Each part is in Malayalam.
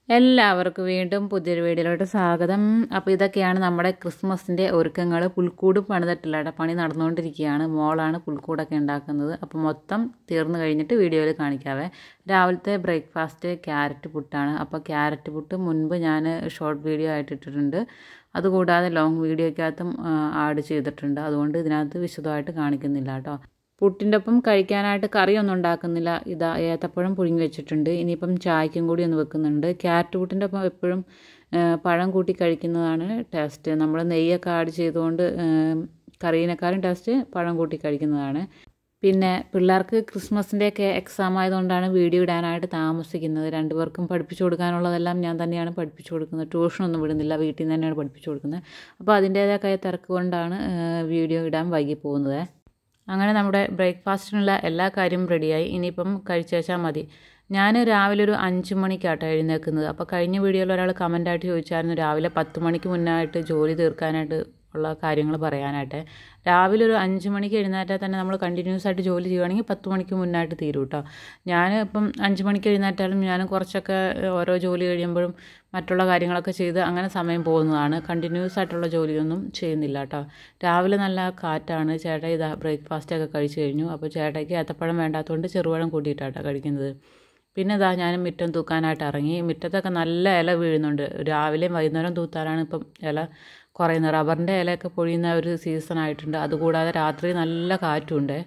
എല്ലാവർക്കും വീണ്ടും പുതിയൊരു വീഡിയോയിലോട്ട് സ്വാഗതം അപ്പോൾ ഇതൊക്കെയാണ് നമ്മുടെ ക്രിസ്മസിൻ്റെ ഒരുക്കങ്ങൾ പുൽക്കൂട് പണിതിട്ടില്ല കേട്ടോ പണി നടന്നുകൊണ്ടിരിക്കുകയാണ് മോളാണ് പുൽക്കൂടൊക്കെ ഉണ്ടാക്കുന്നത് അപ്പോൾ മൊത്തം തീർന്നു കഴിഞ്ഞിട്ട് വീഡിയോയിൽ കാണിക്കാവേ രാവിലത്തെ ബ്രേക്ക്ഫാസ്റ്റ് ക്യാരറ്റ് പുട്ടാണ് അപ്പോൾ ക്യാരറ്റ് പുട്ട് മുൻപ് ഞാൻ ഷോർട്ട് വീഡിയോ ആയിട്ട് ഇട്ടിട്ടുണ്ട് അതുകൂടാതെ ലോങ് വീഡിയോയ്ക്കകത്തും ആഡ് ചെയ്തിട്ടുണ്ട് അതുകൊണ്ട് ഇതിനകത്ത് വിശദമായിട്ട് കാണിക്കുന്നില്ല കേട്ടോ പുട്ടിൻ്റെ ഒപ്പം കഴിക്കാനായിട്ട് കറിയൊന്നും ഉണ്ടാക്കുന്നില്ല ഇതാ ഏത്തപ്പഴം പുഴുങ്ങി വെച്ചിട്ടുണ്ട് ഇനിയിപ്പം ചായക്കും കൂടി ഒന്ന് വെക്കുന്നുണ്ട് ക്യാരറ്റ് പുട്ടിൻ്റെ ഒപ്പം എപ്പോഴും പഴം കൂട്ടി കഴിക്കുന്നതാണ് ടേസ്റ്റ് നമ്മൾ നെയ്യൊക്കെ ആഡ് ചെയ്തുകൊണ്ട് കറീനേക്കാളും ടേസ്റ്റ് പഴം കൂട്ടി കഴിക്കുന്നതാണ് പിന്നെ പിള്ളേർക്ക് ക്രിസ്മസിൻ്റെയൊക്കെ എക്സാം ആയതുകൊണ്ടാണ് വീഡിയോ ഇടാനായിട്ട് താമസിക്കുന്നത് രണ്ടുപേർക്കും പഠിപ്പിച്ചു കൊടുക്കാനുള്ളതെല്ലാം ഞാൻ തന്നെയാണ് പഠിപ്പിച്ചു കൊടുക്കുന്നത് ട്യൂഷനൊന്നും വിടുന്നില്ല വീട്ടിൽ നിന്ന് തന്നെയാണ് പഠിപ്പിച്ചു കൊടുക്കുന്നത് അപ്പോൾ അതിൻ്റേതായ തിരക്ക് കൊണ്ടാണ് വീഡിയോ ഇടാൻ വൈകി പോകുന്നത് അങ്ങനെ നമ്മുടെ ബ്രേക്ക്ഫാസ്റ്റിനുള്ള എല്ലാ കാര്യവും റെഡിയായി ഇനിയിപ്പം കഴിച്ചേച്ചാൽ മതി ഞാൻ രാവിലെ ഒരു അഞ്ച് മണിക്കാട്ടോ എഴുന്നേൽക്കുന്നത് അപ്പോൾ കഴിഞ്ഞ വീഡിയോയിൽ ഒരാൾ കമൻ്റായിട്ട് ചോദിച്ചായിരുന്നു രാവിലെ പത്ത് മണിക്ക് മുന്നായിട്ട് ജോലി തീർക്കാനായിട്ട് ഉള്ള കാര്യങ്ങൾ പറയാനായിട്ട് രാവിലെ ഒരു അഞ്ച് മണിക്ക് എഴുന്നേറ്റാൽ തന്നെ നമ്മൾ കണ്ടിന്യൂസ് ആയിട്ട് ജോലി ചെയ്യുകയാണെങ്കിൽ പത്ത് മണിക്ക് മുന്നായിട്ട് തീരും കേട്ടോ ഞാൻ ഇപ്പം അഞ്ച് മണിക്ക് എഴുന്നേറ്റാലും ഞാൻ കുറച്ചൊക്കെ ഓരോ ജോലി കഴിയുമ്പോഴും മറ്റുള്ള കാര്യങ്ങളൊക്കെ ചെയ്ത് അങ്ങനെ സമയം പോകുന്നതാണ് കണ്ടിന്യൂസ് ആയിട്ടുള്ള ജോലിയൊന്നും ചെയ്യുന്നില്ല കേട്ടോ രാവിലെ നല്ല കാറ്റാണ് ചേട്ടാ ഇതാ ബ്രേക്ക്ഫാസ്റ്റൊക്കെ കഴിച്ച് കഴിഞ്ഞു അപ്പോൾ ചേട്ടയ്ക്ക് ഏത്തപ്പഴം വേണ്ടാത്തതുകൊണ്ട് ചെറുപഴം കൂട്ടിയിട്ടാട്ടോ കഴിക്കുന്നത് പിന്നെ ഇതാ ഞാൻ മുറ്റം തൂക്കാനായിട്ട് ഇറങ്ങി മുറ്റത്തൊക്കെ നല്ല ഇല വീഴുന്നുണ്ട് രാവിലെയും വൈകുന്നേരം തൂത്താലാണ് ഇപ്പം ഇല കുറയുന്നത് റബ്ബറിൻ്റെ ഇലയൊക്കെ പൊഴിയുന്ന ഒരു സീസൺ ആയിട്ടുണ്ട് അതുകൂടാതെ രാത്രി നല്ല കാറ്റുണ്ട്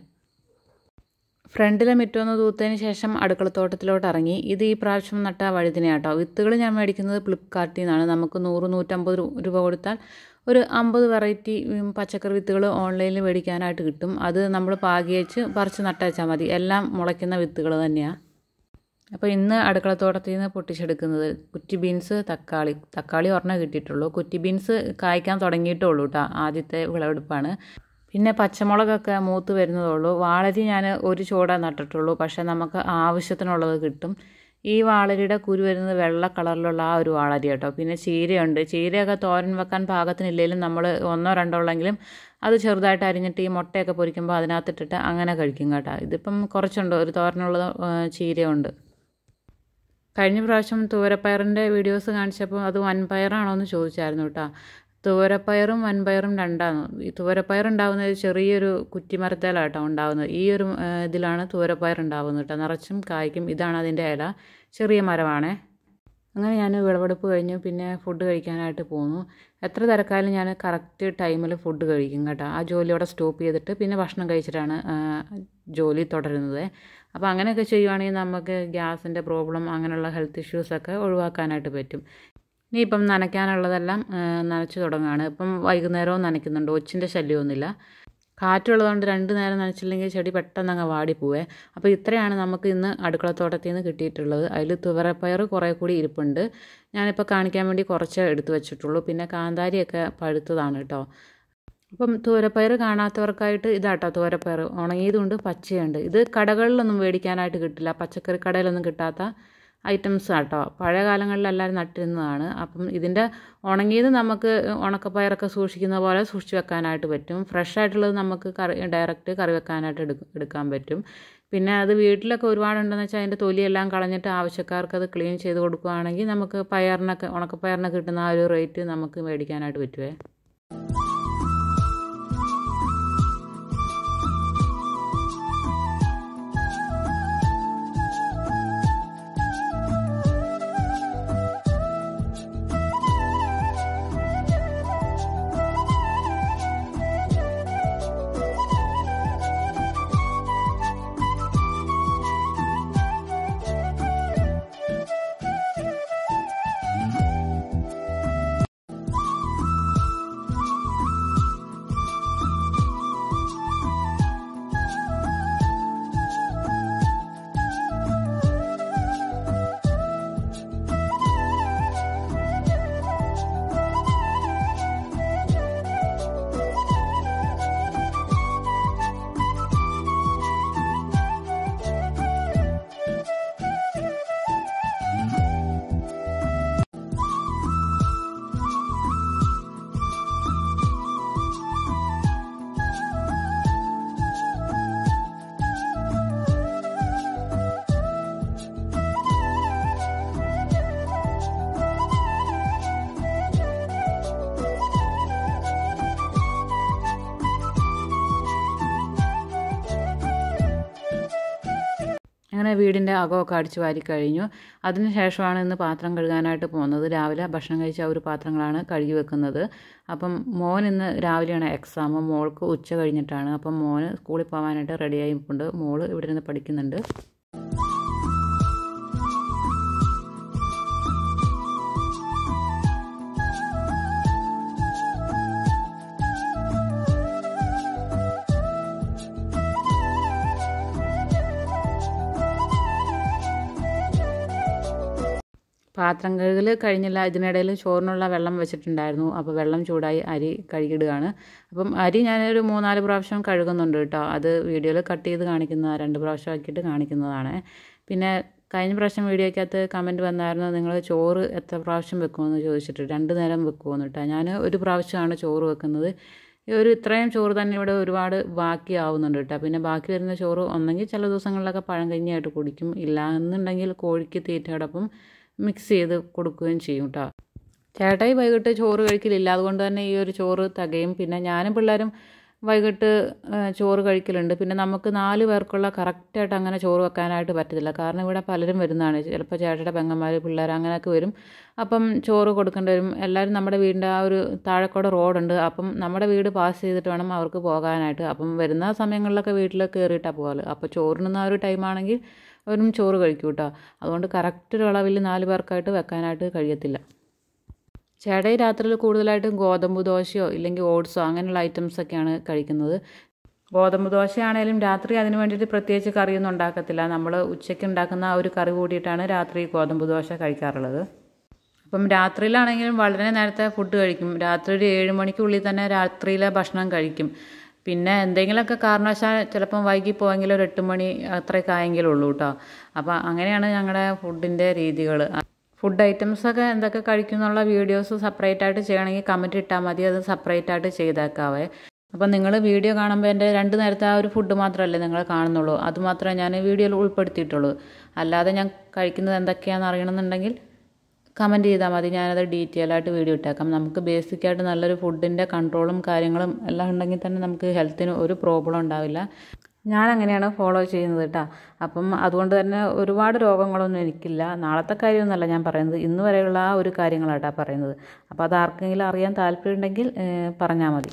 ഫ്രണ്ടിലെ മുറ്റമൊന്ന് തൂത്തതിന് ശേഷം അടുക്കളത്തോട്ടത്തിലോട്ട് ഇറങ്ങി ഇത് ഈ പ്രാവശ്യം നട്ട വഴുതിനെയാട്ടോ വിത്തുകൾ ഞാൻ മേടിക്കുന്നത് ഫ്ലിപ്കാർട്ടിൽ നിന്നാണ് നമുക്ക് നൂറ് നൂറ്റമ്പത് രൂപ കൊടുത്താൽ ഒരു അമ്പത് വെറൈറ്റി പച്ചക്കറി വിത്തുകൾ ഓൺലൈനിൽ മേടിക്കാനായിട്ട് കിട്ടും അത് നമ്മൾ പാകി വെച്ച് പറിച്ച് നട്ടേച്ചാൽ മതി എല്ലാം മുളയ്ക്കുന്ന വിത്തുകൾ തന്നെയാണ് അപ്പോൾ ഇന്ന് അടുക്കളത്തോട്ടത്തിൽ നിന്ന് പൊട്ടിച്ചെടുക്കുന്നത് കുറ്റി ബീൻസ് തക്കാളി തക്കാളി ഒരെണ്ണം കിട്ടിയിട്ടുള്ളൂ കുറ്റി ബീൻസ് കായ്ക്കാൻ തുടങ്ങിയിട്ടുള്ളൂ കേട്ടോ ആദ്യത്തെ വിളവെടുപ്പാണ് പിന്നെ പച്ചമുളകൊക്കെ മൂത്ത് വരുന്നതുള്ളൂ വാളരി ഞാൻ ഒരു ചൂട നട്ടിട്ടുള്ളൂ പക്ഷേ നമുക്ക് ആവശ്യത്തിനുള്ളത് കിട്ടും ഈ വാളരിയുടെ കുരു വരുന്നത് വെള്ള കളറിലുള്ള ആ ഒരു വാളരി കേട്ടോ പിന്നെ ചീരയുണ്ട് ചീരയൊക്കെ തോരൻ വെക്കാൻ പാകത്തിനില്ലെങ്കിലും നമ്മൾ ഒന്നോ രണ്ടോ ഉള്ളെങ്കിലും അത് ചെറുതായിട്ട് അരിഞ്ഞിട്ട് ഈ മുട്ടയൊക്കെ പൊരിക്കുമ്പോൾ അതിനകത്തിട്ടിട്ട് അങ്ങനെ കഴിക്കും കേട്ടോ ഇതിപ്പം കുറച്ചുണ്ട് ഒരു തോരനുള്ള ചീരയുണ്ട് കഴിഞ്ഞ പ്രാവശ്യം തൂവരപ്പയറിൻ്റെ വീഡിയോസ് കാണിച്ചപ്പോൾ അത് വൻപയറാണോ എന്ന് ചോദിച്ചായിരുന്നു കേട്ടോ തൂവരപ്പയറും വൻപയറും രണ്ടാണ് ഈ തൂവരപ്പയർ ഉണ്ടാകുന്നത് ചെറിയൊരു കുറ്റിമരത്തേലാട്ടോ ഉണ്ടാകുന്നത് ഈ ഒരു ഇതിലാണ് തൂവരപ്പയർ ഉണ്ടാകുന്നത് കേട്ടോ നിറച്ചും കായ്ക്കും ഇതാണ് അതിൻ്റെ ഇല ചെറിയ മരമാണേ അങ്ങനെ ഞാൻ വിളവെടുപ്പ് കഴിഞ്ഞു പിന്നെ ഫുഡ് കഴിക്കാനായിട്ട് പോന്നു എത്ര തിരക്കായാലും ഞാൻ കറക്റ്റ് ടൈമിൽ ഫുഡ് കഴിക്കും കേട്ടോ ആ ജോലിയോടെ സ്റ്റോപ്പ് ചെയ്തിട്ട് പിന്നെ ഭക്ഷണം കഴിച്ചിട്ടാണ് ജോലി തുടരുന്നത് അപ്പോൾ അങ്ങനെയൊക്കെ ചെയ്യുവാണെങ്കിൽ നമുക്ക് ഗ്യാസിൻ്റെ പ്രോബ്ലം അങ്ങനെയുള്ള ഹെൽത്ത് ഇഷ്യൂസൊക്കെ ഒഴിവാക്കാനായിട്ട് പറ്റും ഇനിയിപ്പം നനയ്ക്കാനുള്ളതെല്ലാം നനച്ച് തുടങ്ങുകയാണ് ഇപ്പം വൈകുന്നേരവും നനയ്ക്കുന്നുണ്ട് ഒച്ചിൻ്റെ ശല്യമൊന്നുമില്ല കാറ്റുള്ളതുകൊണ്ട് രണ്ട് നേരം നനച്ചില്ലെങ്കിൽ ചെടി പെട്ടെന്ന് അങ്ങ് വാടിപ്പോവേ അപ്പോൾ ഇത്രയാണ് നമുക്ക് ഇന്ന് അടുക്കളത്തോട്ടത്തിൽ നിന്ന് കിട്ടിയിട്ടുള്ളത് അതിൽ തുവരപ്പയർ കുറേ കൂടി ഇരിപ്പുണ്ട് ഞാനിപ്പോൾ കാണിക്കാൻ വേണ്ടി കുറച്ച് എടുത്തു വെച്ചിട്ടുള്ളൂ പിന്നെ കാന്താരിയൊക്കെ പഴുത്തതാണ് കേട്ടോ അപ്പം തൂരപ്പയർ കാണാത്തവർക്കായിട്ട് ഇതാട്ടോ തൂരപ്പയർ ഉണങ്ങിയതുകൊണ്ട് പച്ചയുണ്ട് ഇത് കടകളിലൊന്നും മേടിക്കാനായിട്ട് കിട്ടില്ല പച്ചക്കറി കടയിലൊന്നും കിട്ടാത്ത ഐറ്റംസ് ആട്ടോ പഴയ കാലങ്ങളിൽ എല്ലാവരും നട്ടിരുന്നതാണ് അപ്പം ഇതിൻ്റെ ഉണങ്ങിയത് നമുക്ക് ഉണക്കപ്പയറൊക്കെ സൂക്ഷിക്കുന്ന പോലെ സൂക്ഷിച്ച് വെക്കാനായിട്ട് പറ്റും ഫ്രഷ് ആയിട്ടുള്ളത് നമുക്ക് കറി ഡയറക്റ്റ് കറി വെക്കാനായിട്ട് എടുക്കാൻ പറ്റും പിന്നെ അത് വീട്ടിലൊക്കെ ഒരുപാടുണ്ടെന്ന് വെച്ചാൽ അതിൻ്റെ തൊലിയെല്ലാം കളഞ്ഞിട്ട് ആവശ്യക്കാർക്ക് അത് ക്ലീൻ ചെയ്ത് കൊടുക്കുകയാണെങ്കിൽ നമുക്ക് പയറിനൊക്കെ ഉണക്കപ്പയറിനൊക്കെ കിട്ടുന്ന ആ ഒരു റേറ്റ് നമുക്ക് മേടിക്കാനായിട്ട് പറ്റുമേ അങ്ങനെ വീടിൻ്റെ അകമൊക്കെ അടിച്ചു വാരി കഴിഞ്ഞു അതിന് ശേഷമാണ് ഇന്ന് പാത്രം കഴുകാനായിട്ട് പോകുന്നത് രാവിലെ ഭക്ഷണം കഴിച്ച ആ ഒരു പാത്രങ്ങളാണ് കഴുകി വെക്കുന്നത് അപ്പം മോൻ ഇന്ന് രാവിലെയാണ് എക്സാം മോൾക്ക് ഉച്ച കഴിഞ്ഞിട്ടാണ് അപ്പം മോന് സ്കൂളിൽ പോകാനായിട്ട് റെഡിയായി നിൽപ്പുണ്ട് മോള് ഇവിടെ നിന്ന് പഠിക്കുന്നുണ്ട് പാത്രം കഴുകൽ കഴിഞ്ഞില്ല ഇതിനിടയിൽ ചോറിനുള്ള വെള്ളം വെച്ചിട്ടുണ്ടായിരുന്നു അപ്പോൾ വെള്ളം ചൂടായി അരി കഴുകിയിടുകയാണ് അപ്പം അരി ഞാനൊരു മൂന്നാല് പ്രാവശ്യം കഴുകുന്നുണ്ട് കേട്ടോ അത് വീഡിയോയിൽ കട്ട് ചെയ്ത് കാണിക്കുന്ന രണ്ട് പ്രാവശ്യം ആക്കിയിട്ട് കാണിക്കുന്നതാണ് പിന്നെ കഴിഞ്ഞ പ്രാവശ്യം വീഡിയോയ്ക്കകത്ത് കമൻറ്റ് വന്നായിരുന്നു നിങ്ങൾ ചോറ് എത്ര പ്രാവശ്യം വെക്കുമെന്ന് ചോദിച്ചിട്ട് രണ്ട് നേരം വെക്കുമെന്ന് കേട്ടോ ഞാൻ ഒരു പ്രാവശ്യമാണ് ചോറ് വെക്കുന്നത് ഈ ഒരു ഇത്രയും ചോറ് തന്നെ ഇവിടെ ഒരുപാട് ബാക്കി ആവുന്നുണ്ട് കേട്ടോ പിന്നെ ബാക്കി വരുന്ന ചോറ് ഒന്നെങ്കിൽ ചില ദിവസങ്ങളിലൊക്കെ പഴം കഞ്ഞിയായിട്ട് കുടിക്കും ഇല്ല എന്നുണ്ടെങ്കിൽ കോഴിക്ക് തീറ്റയോടൊപ്പം മിക്സ് ചെയ്ത് കൊടുക്കുകയും ചെയ്യും കേട്ടോ ചേട്ടായി വൈകിട്ട് ചോറ് കഴിക്കലില്ല അതുകൊണ്ട് തന്നെ ഈ ഒരു ചോറ് തികയും പിന്നെ ഞാനും പിള്ളേരും വൈകിട്ട് ചോറ് കഴിക്കലുണ്ട് പിന്നെ നമുക്ക് നാല് പേർക്കുള്ള കറക്റ്റായിട്ട് അങ്ങനെ ചോറ് വെക്കാനായിട്ട് പറ്റത്തില്ല കാരണം ഇവിടെ പലരും വരുന്നതാണ് ചിലപ്പോൾ ചേട്ടയുടെ പെങ്ങന്മാർ പിള്ളേർ അങ്ങനെയൊക്കെ വരും അപ്പം ചോറ് കൊടുക്കേണ്ടി വരും എല്ലാവരും നമ്മുടെ വീടിൻ്റെ ആ ഒരു താഴെക്കൂടെ റോഡുണ്ട് അപ്പം നമ്മുടെ വീട് പാസ് ചെയ്തിട്ട് വേണം അവർക്ക് പോകാനായിട്ട് അപ്പം വരുന്ന സമയങ്ങളിലൊക്കെ വീട്ടിൽ കയറിയിട്ടാണ് പോകാറ് അപ്പോൾ ചോറിനുന്ന ആ ഒരു ടൈമാണെങ്കിൽ അവരും ചോറ് കഴിക്കും കേട്ടോ അതുകൊണ്ട് കറക്റ്റ് ഒരു അളവിൽ നാല് പേർക്കായിട്ട് വെക്കാനായിട്ട് കഴിയത്തില്ല ചേട്ടായി രാത്രിയിൽ കൂടുതലായിട്ടും ഗോതമ്പ് ദോശയോ ഇല്ലെങ്കിൽ ഓട്സോ അങ്ങനെയുള്ള ഐറ്റംസൊക്കെയാണ് കഴിക്കുന്നത് ഗോതമ്പ് ദോശയാണേലും രാത്രി അതിന് വേണ്ടിയിട്ട് പ്രത്യേകിച്ച് കറിയൊന്നും ഉണ്ടാക്കത്തില്ല നമ്മൾ ഉച്ചയ്ക്ക് ഉണ്ടാക്കുന്ന ആ ഒരു കറി കൂടിയിട്ടാണ് രാത്രി ഗോതമ്പ് ദോശ കഴിക്കാറുള്ളത് അപ്പം രാത്രിയിലാണെങ്കിലും വളരെ നേരത്തെ ഫുഡ് കഴിക്കും രാത്രി ഒരു ഏഴ് മണിക്കുള്ളിൽ തന്നെ രാത്രിയിലെ ഭക്ഷണം കഴിക്കും പിന്നെ എന്തെങ്കിലുമൊക്കെ കാരണവശാൽ ചിലപ്പം വൈകി പോയെങ്കിൽ ഒരു എട്ട് മണി അത്രയൊക്കെ ആയെങ്കിലും ഉള്ളൂ കേട്ടോ അപ്പോൾ അങ്ങനെയാണ് ഞങ്ങളുടെ ഫുഡിൻ്റെ രീതികൾ ഫുഡ് ഐറ്റംസൊക്കെ എന്തൊക്കെ കഴിക്കും എന്നുള്ള വീഡിയോസ് സെപ്പറേറ്റ് ആയിട്ട് ചെയ്യണമെങ്കിൽ കമൻറ്റ് ഇട്ടാൽ മതി അത് സെപ്പറേറ്റ് ആയിട്ട് ചെയ്തേക്കാവേ അപ്പം നിങ്ങൾ വീഡിയോ കാണുമ്പോൾ എൻ്റെ രണ്ട് നേരത്തെ ആ ഒരു ഫുഡ് മാത്രമല്ലേ നിങ്ങൾ കാണുന്നുള്ളൂ അത് മാത്രമേ ഞാൻ വീഡിയോയിൽ ഉൾപ്പെടുത്തിയിട്ടുള്ളൂ അല്ലാതെ ഞാൻ കഴിക്കുന്നത് എന്തൊക്കെയാണെന്ന് അറിയണമെന്നുണ്ടെങ്കിൽ കമൻറ്റ് ചെയ്താൽ മതി ഞാനത് ഡീറ്റെയിൽ ആയിട്ട് വീഡിയോ ഇട്ടേക്കാം നമുക്ക് ബേസിക്കായിട്ട് നല്ലൊരു ഫുഡിൻ്റെ കൺട്രോളും കാര്യങ്ങളും എല്ലാം ഉണ്ടെങ്കിൽ തന്നെ നമുക്ക് ഹെൽത്തിന് ഒരു പ്രോബ്ലം ഉണ്ടാവില്ല ഞാൻ അങ്ങനെയാണ് ഫോളോ ചെയ്യുന്നത് കേട്ടോ അപ്പം അതുകൊണ്ട് തന്നെ ഒരുപാട് രോഗങ്ങളൊന്നും എനിക്കില്ല നാളത്തെ കാര്യമൊന്നുമല്ല ഞാൻ പറയുന്നത് ഇന്ന് വരെയുള്ള ആ ഒരു കാര്യങ്ങളാട്ടാ പറയുന്നത് അപ്പോൾ അത് ആർക്കെങ്കിലും അറിയാൻ താല്പര്യമുണ്ടെങ്കിൽ പറഞ്ഞാൽ മതി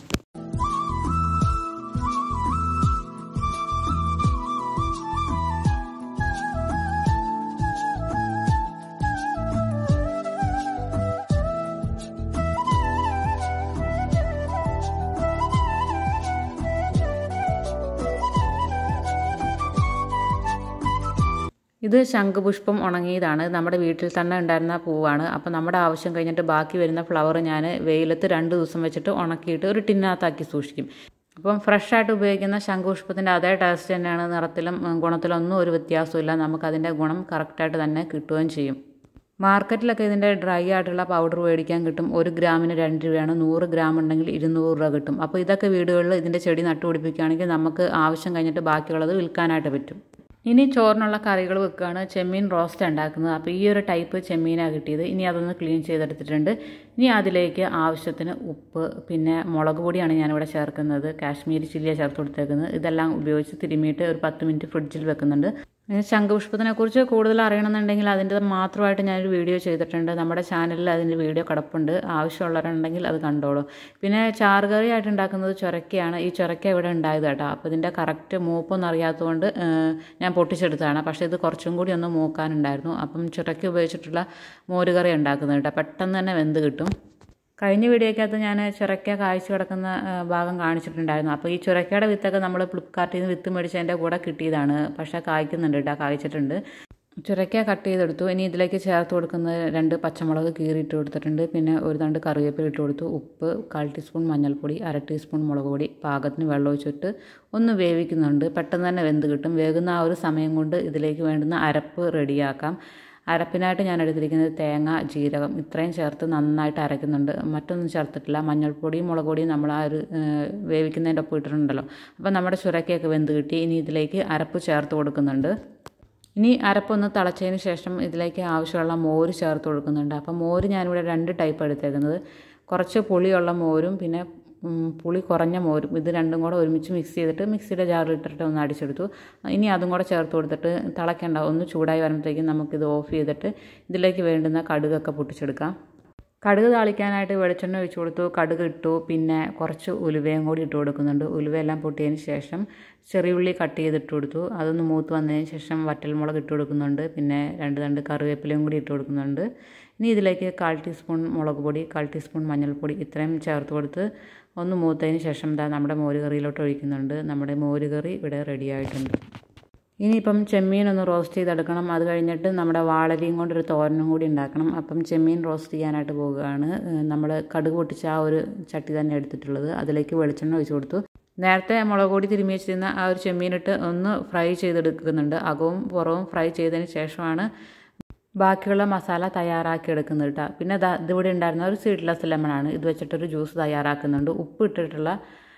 ഇത് ശംഖുപുഷ്പം ഉണങ്ങിയതാണ് നമ്മുടെ വീട്ടിൽ തന്നെ ഉണ്ടായിരുന്ന പൂവാണ് അപ്പോൾ നമ്മുടെ ആവശ്യം കഴിഞ്ഞിട്ട് ബാക്കി വരുന്ന ഫ്ലവർ ഞാൻ വെയിലത്ത് രണ്ട് ദിവസം വെച്ചിട്ട് ഉണക്കിയിട്ട് ഒരു ടിന്നകത്താക്കി സൂക്ഷിക്കും അപ്പം ഫ്രഷ് ആയിട്ട് ഉപയോഗിക്കുന്ന ശംഖുപുഷ്പത്തിൻ്റെ അതേ ടേസ്റ്റ് തന്നെയാണ് നിറത്തിലും ഗുണത്തിലും ഒന്നും ഒരു വ്യത്യാസമില്ല നമുക്കതിൻ്റെ ഗുണം കറക്റ്റായിട്ട് തന്നെ കിട്ടുകയും ചെയ്യും മാർക്കറ്റിലൊക്കെ ഇതിൻ്റെ ഡ്രൈ ആയിട്ടുള്ള പൗഡർ മേടിക്കാൻ കിട്ടും ഒരു ഗ്രാമിന് രണ്ട് രൂപയാണ് നൂറ് ഗ്രാം ഉണ്ടെങ്കിൽ ഇരുന്നൂറ് രൂപ കിട്ടും അപ്പോൾ ഇതൊക്കെ വീടുകളിൽ ഇതിൻ്റെ ചെടി നട്ടുപിടിപ്പിക്കുകയാണെങ്കിൽ നമുക്ക് ആവശ്യം കഴിഞ്ഞിട്ട് ബാക്കിയുള്ളത് വിൽക്കാനായിട്ട് പറ്റും ഇനി ചോറിനുള്ള കറികൾ വെക്കുകയാണ് ചെമ്മീൻ റോസ്റ്റ് ഉണ്ടാക്കുന്നത് അപ്പോൾ ഈ ഒരു ടൈപ്പ് ചെമ്മീനാണ് കിട്ടിയത് ഇനി അതൊന്ന് ക്ലീൻ ചെയ്തെടുത്തിട്ടുണ്ട് ഇനി അതിലേക്ക് ആവശ്യത്തിന് ഉപ്പ് പിന്നെ മുളക് പൊടിയാണ് ഞാനിവിടെ ചേർക്കുന്നത് കാശ്മീരി ചില്ലിയാണ് ചേർത്ത് കൊടുത്തേക്കുന്നത് ഇതെല്ലാം ഉപയോഗിച്ച് തിരുമിയിട്ട് ഒരു പത്ത് മിനിറ്റ് ഫ്രിഡ്ജിൽ വെക്കുന്നുണ്ട് ശംഖുപുഷ്പത്തിനെ കുറിച്ച് കൂടുതൽ അറിയണമെന്നുണ്ടെങ്കിൽ അതിൻ്റെ മാത്രമായിട്ട് ഞാനൊരു വീഡിയോ ചെയ്തിട്ടുണ്ട് നമ്മുടെ ചാനലിൽ അതിൻ്റെ വീഡിയോ കിടപ്പുണ്ട് ആവശ്യമുള്ളവരുണ്ടെങ്കിൽ അത് കണ്ടോളൂ പിന്നെ ചാറുകറി ആയിട്ട് ഉണ്ടാക്കുന്നത് ചൊരക്കയാണ് ഈ ചൊരക്ക ഇവിടെ ഉണ്ടായത് കേട്ടോ അപ്പോൾ ഇതിൻ്റെ കറക്റ്റ് മൂപ്പൊന്നും അറിയാത്തതുകൊണ്ട് ഞാൻ പൊട്ടിച്ചെടുത്തതാണ് പക്ഷേ ഇത് കുറച്ചും കൂടി ഒന്ന് മൂക്കാനുണ്ടായിരുന്നു അപ്പം ചുരക്ക ഉപയോഗിച്ചിട്ടുള്ള മോരുകറി ഉണ്ടാക്കുന്നത് കേട്ടോ പെട്ടെന്ന് തന്നെ വെന്ത് കിട്ടും കഴിഞ്ഞ വീഡിയോക്കകത്ത് ഞാൻ ചുരക്ക കായ്ച്ചു കിടക്കുന്ന ഭാഗം കാണിച്ചിട്ടുണ്ടായിരുന്നു അപ്പോൾ ഈ ചുരക്കയുടെ വിത്തൊക്കെ നമ്മൾ ഫ്ലിപ്കാർട്ടിൽ നിന്ന് വിത്ത് മേടിച്ചതിൻ്റെ കൂടെ കിട്ടിയതാണ് പക്ഷേ കായ്ക്കുന്നുണ്ട് കേട്ടോ കായ്ച്ചിട്ടുണ്ട് ചുരക്ക കട്ട് ചെയ്തെടുത്തു ഇനി ഇതിലേക്ക് ചേർത്ത് കൊടുക്കുന്നത് രണ്ട് പച്ചമുളക് കീറിയിട്ട് കൊടുത്തിട്ടുണ്ട് പിന്നെ ഒരു തണ്ട് കറിവേപ്പില ഇട്ട് കൊടുത്തു ഉപ്പ് കാൽ ടീസ്പൂൺ മഞ്ഞൾപ്പൊടി അര ടീസ്പൂൺ മുളക് പൊടി പാകത്തിന് വെള്ളം ഒഴിച്ചിട്ട് ഒന്ന് വേവിക്കുന്നുണ്ട് പെട്ടെന്ന് തന്നെ വെന്ത് കിട്ടും വേകുന്ന ആ ഒരു സമയം കൊണ്ട് ഇതിലേക്ക് വേണ്ടുന്ന അരപ്പ് റെഡിയാക്കാം അരപ്പിനായിട്ട് ഞാൻ എടുത്തിരിക്കുന്നത് തേങ്ങ ജീരകം ഇത്രയും ചേർത്ത് നന്നായിട്ട് അരയ്ക്കുന്നുണ്ട് മറ്റൊന്നും ചേർത്തിട്ടില്ല മഞ്ഞൾപ്പൊടിയും മുളക് പൊടിയും നമ്മൾ ആ ഒരു വേവിക്കുന്നതിൻ്റെ ഒപ്പം ഇട്ടിട്ടുണ്ടല്ലോ അപ്പോൾ നമ്മുടെ ചുരക്കയൊക്കെ വെന്ത് കിട്ടി ഇനി ഇതിലേക്ക് അരപ്പ് ചേർത്ത് കൊടുക്കുന്നുണ്ട് ഇനി അരപ്പൊന്ന് തിളച്ചതിന് ശേഷം ഇതിലേക്ക് ആവശ്യമുള്ള മോര് ചേർത്ത് കൊടുക്കുന്നുണ്ട് അപ്പോൾ മോര് ഞാനിവിടെ രണ്ട് ടൈപ്പ് എടുത്തേക്കുന്നത് കുറച്ച് പുളിയുള്ള മോരും പിന്നെ പുളി കുറഞ്ഞ മോരും ഇത് രണ്ടും കൂടെ ഒരുമിച്ച് മിക്സ് ചെയ്തിട്ട് മിക്സിയുടെ ജാറിൽ ഇട്ടിട്ട് ഒന്ന് അടിച്ചെടുത്തു ഇനി അതും കൂടെ ചേർത്ത് കൊടുത്തിട്ട് തിളയ്ക്കേണ്ട ഒന്ന് ചൂടായി വരുമ്പോഴത്തേക്കും നമുക്കിത് ഓഫ് ചെയ്തിട്ട് ഇതിലേക്ക് വേണ്ടുന്ന കടുകൊക്കെ പൊട്ടിച്ചെടുക്കാം കടുക് താളിക്കാനായിട്ട് വെളിച്ചെണ്ണ ഒഴിച്ച് കൊടുത്തു കടുക് ഇട്ടു പിന്നെ കുറച്ച് ഉലുവയും കൂടി ഇട്ട് കൊടുക്കുന്നുണ്ട് ഉലുവയെല്ലാം പൊട്ടിയതിന് ശേഷം ചെറിയുള്ളി കട്ട് ചെയ്തിട്ട് കൊടുത്തു അതൊന്ന് മൂത്ത് വന്നതിന് ശേഷം വറ്റൽമുളക് ഇട്ട് കൊടുക്കുന്നുണ്ട് പിന്നെ രണ്ട് രണ്ട് കറിവേപ്പിലയും കൂടി ഇട്ട് കൊടുക്കുന്നുണ്ട് ഇനി ഇതിലേക്ക് കാൽ ടീസ്പൂൺ മുളക് പൊടി കാൽ ടീസ്പൂൺ മഞ്ഞൾപ്പൊടി ഇത്രയും ചേർത്ത് കൊടുത്ത് ഒന്ന് മൂത്തതിന് ശേഷം ഇതാ നമ്മുടെ മോരുകറിയിലോട്ട് ഒഴിക്കുന്നുണ്ട് നമ്മുടെ മോരുകറി ഇവിടെ റെഡി ആയിട്ടുണ്ട് ഇനിയിപ്പം ചെമ്മീൻ ഒന്ന് റോസ്റ്റ് ചെയ്തെടുക്കണം അത് കഴിഞ്ഞിട്ട് നമ്മുടെ വാളരിയും കൊണ്ടൊരു തോരനും കൂടി ഉണ്ടാക്കണം അപ്പം ചെമ്മീൻ റോസ്റ്റ് ചെയ്യാനായിട്ട് പോവുകയാണ് നമ്മൾ കടുക് പൊട്ടിച്ച ആ ഒരു ചട്ടി തന്നെ എടുത്തിട്ടുള്ളത് അതിലേക്ക് വെളിച്ചെണ്ണ ഒഴിച്ച് കൊടുത്തു നേരത്തെ മുളക് പൊടി തിരുമ്മി വെച്ചിരുന്ന ആ ഒരു ചെമ്മീനിട്ട് ഒന്ന് ഫ്രൈ ചെയ്തെടുക്കുന്നുണ്ട് അകവും പുറവും ഫ്രൈ ചെയ്തതിന് ശേഷമാണ് ബാക്കിയുള്ള മസാല തയ്യാറാക്കി എടുക്കുന്നത് കേട്ടോ പിന്നെ ദാ ഇതിവിടെ ഉണ്ടായിരുന്ന ഒരു സീഡ്ലെസ് ലെമണാണ് ഇത് വെച്ചിട്ടൊരു ജ്യൂസ് തയ്യാറാക്കുന്നുണ്ട് ഉപ്പ് ഇട്ടിട്ടുള്ള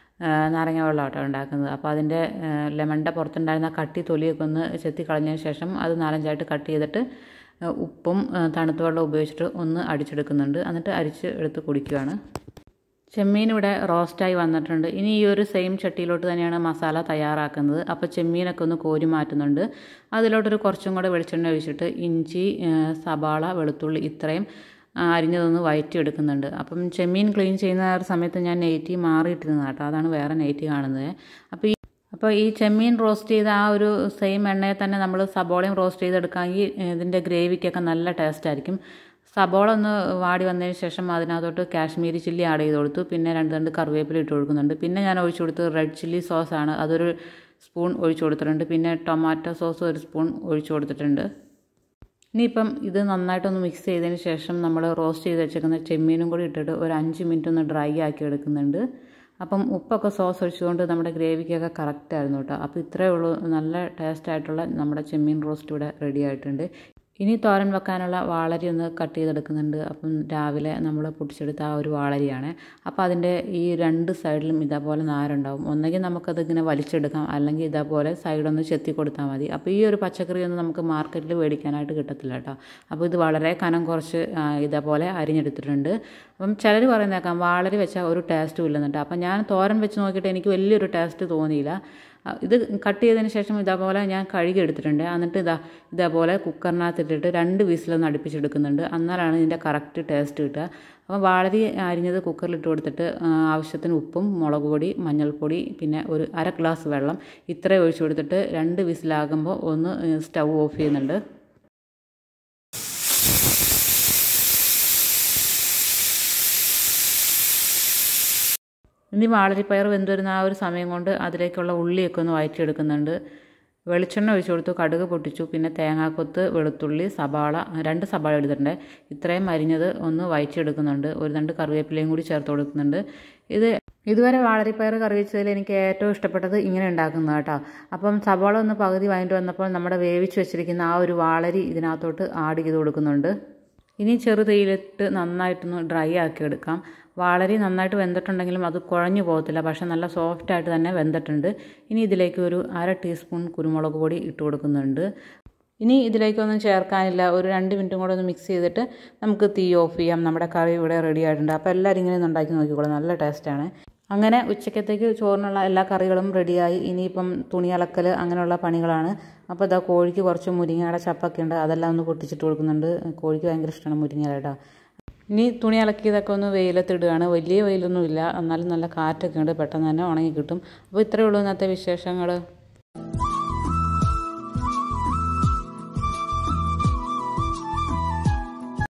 നാരങ്ങ വെള്ളമാട്ടോ ഉണ്ടാക്കുന്നത് അപ്പോൾ അതിൻ്റെ ലെമണിൻ്റെ പുറത്തുണ്ടായിരുന്ന കട്ടി തൊലിയൊക്കെ ഒന്ന് ചെത്തി കളഞ്ഞതിന് ശേഷം അത് നാലഞ്ചായിട്ട് കട്ട് ചെയ്തിട്ട് ഉപ്പും തണുത്ത വെള്ളം ഉപയോഗിച്ചിട്ട് ഒന്ന് അടിച്ചെടുക്കുന്നുണ്ട് എന്നിട്ട് അരിച്ച് എടുത്ത് കുടിക്കുകയാണ് ചെമ്മീൻ ഇവിടെ റോസ്റ്റായി വന്നിട്ടുണ്ട് ഇനി ഈ ഒരു സെയിം ചട്ടിയിലോട്ട് തന്നെയാണ് മസാല തയ്യാറാക്കുന്നത് അപ്പോൾ ചെമ്മീനൊക്കെ ഒന്ന് കോരി മാറ്റുന്നുണ്ട് അതിലോട്ടൊരു കുറച്ചും കൂടെ വെളിച്ചെണ്ണ ഒഴിച്ചിട്ട് ഇഞ്ചി സവാള വെളുത്തുള്ളി ഇത്രയും അരിഞ്ഞതൊന്ന് വയറ്റിയെടുക്കുന്നുണ്ട് അപ്പം ചെമ്മീൻ ക്ലീൻ ചെയ്യുന്ന ഒരു സമയത്ത് ഞാൻ നെയ്റ്റി മാറിയിട്ടിരുന്നത് കേട്ടോ അതാണ് വേറെ നെയ്റ്റി കാണുന്നത് അപ്പോൾ ഈ അപ്പോൾ ഈ ചെമ്മീൻ റോസ്റ്റ് ചെയ്ത ആ ഒരു സെയിം എണ്ണയിൽ തന്നെ നമ്മൾ സബോളയും റോസ്റ്റ് ചെയ്തെടുക്കാമെങ്കിൽ ഇതിൻ്റെ ഗ്രേവിക്കൊക്കെ നല്ല ടേസ്റ്റ് ആയിരിക്കും സബോള ഒന്ന് വാടി വന്നതിന് ശേഷം അതിനകത്തോട്ട് കാശ്മീരി ചില്ലി ആഡ് ചെയ്ത് കൊടുത്തു പിന്നെ രണ്ട് രണ്ട് കറിവേപ്പില ഇട്ട് കൊടുക്കുന്നുണ്ട് പിന്നെ ഞാൻ ഒഴിച്ചു കൊടുത്തത് റെഡ് ചില്ലി സോസാണ് അതൊരു സ്പൂൺ ഒഴിച്ചു കൊടുത്തിട്ടുണ്ട് പിന്നെ ടൊമാറ്റോ സോസ് ഒരു സ്പൂൺ ഒഴിച്ചു കൊടുത്തിട്ടുണ്ട് ഇനിയിപ്പം ഇത് നന്നായിട്ടൊന്ന് മിക്സ് ചെയ്തതിന് ശേഷം നമ്മൾ റോസ്റ്റ് ചെയ്ത് വെച്ചേക്കുന്ന ചെമ്മീനും കൂടി ഇട്ടിട്ട് ഒരു അഞ്ച് മിനിറ്റ് ഒന്ന് ഡ്രൈ ആക്കി എടുക്കുന്നുണ്ട് അപ്പം ഉപ്പൊക്കെ സോസ് ഒഴിച്ചുകൊണ്ട് നമ്മുടെ ഗ്രേവിക്കൊക്കെ കറക്റ്റ് ആയിരുന്നു കേട്ടോ അപ്പോൾ ഇത്രയേ ഉള്ളൂ നല്ല ടേസ്റ്റ് ആയിട്ടുള്ള നമ്മുടെ ചെമ്മീൻ റോസ്റ്റ് ഇവിടെ റെഡി ആയിട്ടുണ്ട് ഇനി തോരൻ വെക്കാനുള്ള വാളരി ഒന്ന് കട്ട് ചെയ്തെടുക്കുന്നുണ്ട് അപ്പം രാവിലെ നമ്മൾ പൊട്ടിച്ചെടുത്ത ആ ഒരു വാളരിയാണ് അപ്പോൾ അതിൻ്റെ ഈ രണ്ട് സൈഡിലും ഇതേപോലെ നാരുണ്ടാവും ഒന്നെങ്കിൽ നമുക്കത് ഇങ്ങനെ വലിച്ചെടുക്കാം അല്ലെങ്കിൽ ഇതേപോലെ സൈഡൊന്ന് ചെത്തി കൊടുത്താൽ മതി അപ്പോൾ ഈ ഒരു പച്ചക്കറി ഒന്നും നമുക്ക് മാർക്കറ്റിൽ മേടിക്കാനായിട്ട് കിട്ടത്തില്ല കേട്ടോ അപ്പോൾ ഇത് വളരെ കനം കുറച്ച് ഇതേപോലെ അരിഞ്ഞെടുത്തിട്ടുണ്ട് അപ്പം ചിലർ പറയുന്നേക്കാം വാളരി വെച്ചാൽ ഒരു ടേസ്റ്റും ഇല്ലെന്നിട്ട് അപ്പം ഞാൻ തോരൻ വെച്ച് നോക്കിയിട്ട് എനിക്ക് വലിയൊരു ടേസ്റ്റ് തോന്നിയില്ല ഇത് കട്ട് ചെയ്തതിന് ശേഷം ഇതേപോലെ ഞാൻ കഴുകി എടുത്തിട്ടുണ്ട് എന്നിട്ട് ഇതാ ഇതേപോലെ കുക്കറിനകത്തിട്ടിട്ട് രണ്ട് വിസിലൊന്ന് അടുപ്പിച്ചെടുക്കുന്നുണ്ട് എന്നാലാണ് ഇതിൻ്റെ കറക്റ്റ് ടേസ്റ്റ് കിട്ടുക അപ്പോൾ വാളരി അരിഞ്ഞത് കുക്കറിലിട്ട് കൊടുത്തിട്ട് ആവശ്യത്തിന് ഉപ്പും മുളക് പൊടി മഞ്ഞൾപ്പൊടി പിന്നെ ഒരു അര ഗ്ലാസ് വെള്ളം ഇത്രയും ഒഴിച്ചു കൊടുത്തിട്ട് രണ്ട് വിസിലാകുമ്പോൾ ഒന്ന് സ്റ്റൗ ഓഫ് ചെയ്യുന്നുണ്ട് ഇനി വാളരിപ്പയർ വെന്ത് വരുന്ന ആ ഒരു സമയം കൊണ്ട് അതിലേക്കുള്ള ഉള്ളിയൊക്കെ ഒന്ന് വഴറ്റിയെടുക്കുന്നുണ്ട് വെളിച്ചെണ്ണ ഒഴിച്ചു കൊടുത്തു കടുക് പൊട്ടിച്ചു പിന്നെ തേങ്ങാക്കൊത്ത് വെളുത്തുള്ളി സവാള രണ്ട് സവാള എടുത്തിട്ടുണ്ട് ഇത്രയും അരിഞ്ഞത് ഒന്ന് വഴറ്റിയെടുക്കുന്നുണ്ട് ഒരു രണ്ട് കറിവേപ്പിലയും കൂടി ചേർത്ത് കൊടുക്കുന്നുണ്ട് ഇത് ഇതുവരെ വാളരിപ്പയർ കറി വെച്ചതിൽ എനിക്ക് ഏറ്റവും ഇഷ്ടപ്പെട്ടത് ഇങ്ങനെ ഉണ്ടാക്കുന്നത് കേട്ടോ അപ്പം സവാള ഒന്ന് പകുതി വാങ്ങിട്ട് വന്നപ്പോൾ നമ്മുടെ വേവിച്ച് വെച്ചിരിക്കുന്ന ആ ഒരു വാളരി ഇതിനകത്തോട്ട് ആഡ് ചെയ്ത് കൊടുക്കുന്നുണ്ട് ഇനി ചെറു തീയിലിട്ട് നന്നായിട്ടൊന്ന് ഡ്രൈ ആക്കി എടുക്കാം വളരെ നന്നായിട്ട് വെന്തിട്ടുണ്ടെങ്കിലും അത് കുഴഞ്ഞു പോകത്തില്ല പക്ഷെ നല്ല സോഫ്റ്റായിട്ട് തന്നെ വെന്തിട്ടുണ്ട് ഇനി ഇതിലേക്ക് ഒരു അര ടീസ്പൂൺ കുരുമുളക് പൊടി ഇട്ട് കൊടുക്കുന്നുണ്ട് ഇനി ഇതിലേക്കൊന്നും ചേർക്കാനില്ല ഒരു രണ്ട് മിനിറ്റും കൂടെ ഒന്ന് മിക്സ് ചെയ്തിട്ട് നമുക്ക് തീ ഓഫ് ചെയ്യാം നമ്മുടെ കറി ഇവിടെ റെഡി ആയിട്ടുണ്ട് അപ്പോൾ എല്ലാവരും ഇങ്ങനെ ഒന്ന് ഉണ്ടാക്കി നോക്കിക്കോളാം നല്ല ടേസ്റ്റാണ് അങ്ങനെ ഉച്ചക്കത്തേക്ക് ചോറിനുള്ള എല്ലാ കറികളും റെഡിയായി ഇനിയിപ്പം തുണി അലക്കൽ അങ്ങനെയുള്ള പണികളാണ് അപ്പോൾ ഇതാ കോഴിക്ക് കുറച്ച് മുരിങ്ങയുടെ ചപ്പൊക്കെ ഉണ്ട് അതെല്ലാം ഒന്ന് പൊട്ടിച്ചിട്ട് കൊടുക്കുന്നുണ്ട് കോഴിക്ക് ഭയങ്കര ഇഷ്ടമാണ് മുരിങ്ങ കേട്ടോ ഇനി തുണി അലക്കിയതൊക്കെ ഒന്ന് വെയിലത്തിടുകയാണ് വലിയ വെയിലൊന്നും ഇല്ല എന്നാലും നല്ല കാറ്റൊക്കെ ഉണ്ട് പെട്ടെന്ന് തന്നെ ഉണങ്ങി കിട്ടും അപ്പോൾ ഇത്രയേ ഉള്ളൂ ഇന്നത്തെ വിശേഷങ്ങൾ